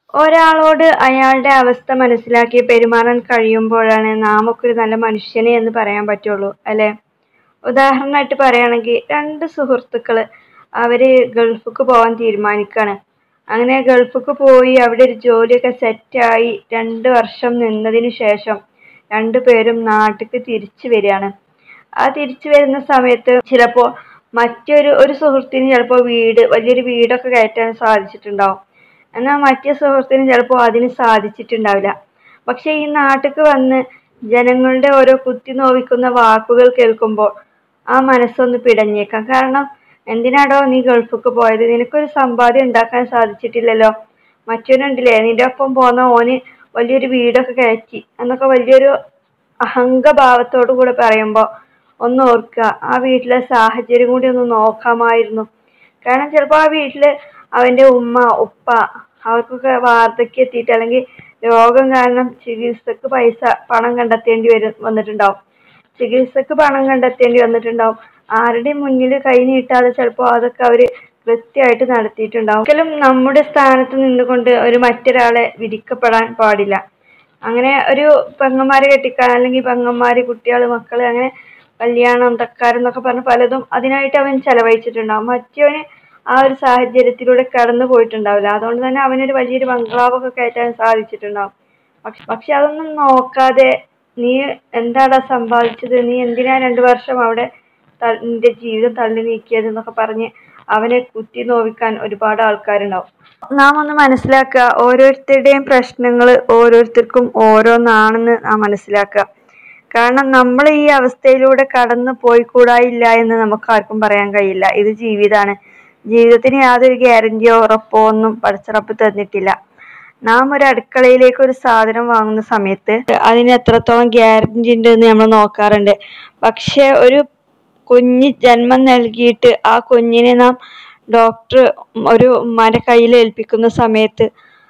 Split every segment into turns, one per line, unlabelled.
ഒരാളോട് അയാളുടെ അവസ്ഥ മനസ്സിലാക്കി പെരുമാറാൻ കഴിയുമ്പോഴാണ് നാമൊക്കെ ഒരു നല്ല മനുഷ്യന് എന്ന് പറയാൻ പറ്റുള്ളൂ അല്ലേ ഉദാഹരണമായിട്ട് പറയുകയാണെങ്കിൽ രണ്ട് സുഹൃത്തുക്കൾ അവർ ഗൾഫിക്ക് പോകാൻ തീരുമാനിക്കുകയാണ് അങ്ങനെ ഗൾഫിക്ക് പോയി അവിടെ ഒരു ജോലിയൊക്കെ സെറ്റായി രണ്ട് വർഷം നിന്നതിന് ശേഷം രണ്ടു പേരും നാട്ടിലേക്ക് തിരിച്ചു വരികയാണ് ആ തിരിച്ചു വരുന്ന സമയത്ത് ചിലപ്പോൾ മറ്റൊരു ഒരു സുഹൃത്തിന് ചിലപ്പോൾ വീട് വലിയൊരു വീടൊക്കെ കയറ്റാൻ സാധിച്ചിട്ടുണ്ടാവും എന്നാൽ മറ്റേ സുഹൃത്തിന് ചിലപ്പോൾ അതിന് സാധിച്ചിട്ടുണ്ടാവില്ല പക്ഷെ ഈ നാട്ടിലേക്ക് വന്ന് ജനങ്ങളുടെ ഓരോ കുത്തി നോവിക്കുന്ന വാക്കുകൾ കേൾക്കുമ്പോൾ ആ മനസ്സൊന്ന് പിടഞ്ഞേക്കാം കാരണം എന്തിനാടോ നീ ഗൾഫിക്ക് പോയത് നിനക്കൊരു സമ്പാദ്യം ഉണ്ടാക്കാൻ സാധിച്ചിട്ടില്ലല്ലോ മറ്റവനുണ്ടല്ലേ നിന്റെ ഒപ്പം പോന്ന ഓന് വലിയൊരു വീടൊക്കെ കയറ്റി എന്നൊക്കെ വലിയൊരു അഹങ്കഭാവത്തോടു കൂടെ പറയുമ്പോൾ ഒന്ന് ഓർക്കുക ആ വീട്ടിലെ സാഹചര്യം കൂടി ഒന്ന് നോക്കാമായിരുന്നു കാരണം ചിലപ്പോൾ ആ വീട്ടിൽ അവൻ്റെ ഉമ്മ ഉപ്പ അവർക്കൊക്കെ വാർദ്ധക്യം എത്തിയിട്ട് അല്ലെങ്കിൽ രോഗം കാരണം ചികിത്സക്ക് പൈസ പണം കണ്ടെത്തേണ്ടി വരും വന്നിട്ടുണ്ടാവും ചികിത്സക്ക് പണം കണ്ടെത്തേണ്ടി വന്നിട്ടുണ്ടാവും ആരുടെയും മുന്നിൽ കൈ നീട്ടാതെ ചിലപ്പോൾ അതൊക്കെ അവർ കൃത്യമായിട്ട് നടത്തിയിട്ടുണ്ടാവും ഒരിക്കലും നമ്മുടെ സ്ഥാനത്ത് നിന്നുകൊണ്ട് ഒരു മറ്റൊരാളെ വിധിക്കപ്പെടാൻ പാടില്ല അങ്ങനെ ഒരു പെങ്ങന്മാരെ കെട്ടിക്കാൻ അല്ലെങ്കിൽ പെങ്ങന്മാര് കുട്ടികൾ മക്കൾ അങ്ങനെ കല്യാണം തക്കാരം എന്നൊക്കെ പറഞ്ഞ് പലതും അതിനായിട്ട് അവൻ ചെലവഴിച്ചിട്ടുണ്ടാവും മറ്റവന് ആ ഒരു സാഹചര്യത്തിലൂടെ കടന്നു പോയിട്ടുണ്ടാവില്ല അതുകൊണ്ട് തന്നെ അവനൊരു വലിയൊരു ബംഗ്ലാവൊക്കെ കയറ്റാൻ സാധിച്ചിട്ടുണ്ടാവും പക്ഷെ പക്ഷെ അതൊന്നും നോക്കാതെ നീ എന്താടാ സമ്പാദിച്ചത് നീ എന്തിനാ രണ്ടു വർഷം അവിടെ ത- നിന്റെ ജീവിതം തള്ളി നീക്കിയത് എന്നൊക്കെ പറഞ്ഞ് അവനെ കുത്തി നോവിക്കാൻ ഒരുപാട് ആൾക്കാരുണ്ടാവും നാം ഒന്ന് മനസ്സിലാക്കുക ഓരോരുത്തരുടെയും പ്രശ്നങ്ങൾ ഓരോരുത്തർക്കും ഓരോന്നാണെന്ന് നാം മനസ്സിലാക്കുക കാരണം നമ്മൾ ഈ അവസ്ഥയിലൂടെ കടന്നു പോയിക്കൂടായില്ല എന്ന് നമുക്ക് ആർക്കും പറയാൻ കഴിയില്ല ഇത് ജീവിതമാണ് ജീവിതത്തിന് യാതൊരു ഗ്യാരണ്ടിയോ ഉറപ്പോ ഒന്നും പടച്ചിറപ്പ് തന്നിട്ടില്ല നാം ഒരു അടുക്കളയിലേക്ക് ഒരു സാധനം വാങ്ങുന്ന സമയത്ത് അതിന് എത്രത്തോളം ഗ്യാരണ്ടി ഉണ്ട് എന്ന് നമ്മൾ നോക്കാറുണ്ട് പക്ഷെ ഒരു കുഞ്ഞ് ജന്മം നൽകിയിട്ട് ആ കുഞ്ഞിനെ നാം ഡോക്ടർ ഒരു ഉമ്മാന്റെ കയ്യിൽ ഏൽപ്പിക്കുന്ന സമയത്ത്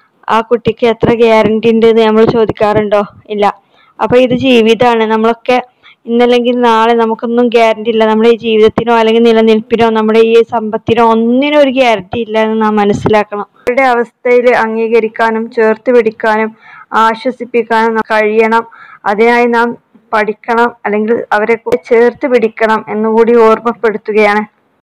ആ കുട്ടിക്ക് എത്ര ഗ്യാരണ്ടി ഉണ്ട് എന്ന് നമ്മൾ ചോദിക്കാറുണ്ടോ ഇല്ല അപ്പൊ ഇത് ജീവിതമാണ് നമ്മളൊക്കെ ഇന്നല്ലെങ്കിൽ നാളെ നമുക്കൊന്നും ഗ്യാരണ്ടി ഇല്ല നമ്മുടെ ഈ ജീവിതത്തിനോ അല്ലെങ്കിൽ നിലനിൽപ്പിനോ നമ്മുടെ ഈ സമ്പത്തിനോ ഒന്നിനും ഒരു ഗ്യാരണ്ടി ഇല്ല എന്ന് നാം മനസ്സിലാക്കണം അവരുടെ അവസ്ഥയിൽ അംഗീകരിക്കാനും ചേർത്ത് പിടിക്കാനും ആശ്വസിപ്പിക്കാനും നാം കഴിയണം അതിനായി നാം പഠിക്കണം അല്ലെങ്കിൽ അവരെ കൂടി ചേർത്ത് പിടിക്കണം എന്നുകൂടി ഓർമ്മപ്പെടുത്തുകയാണ്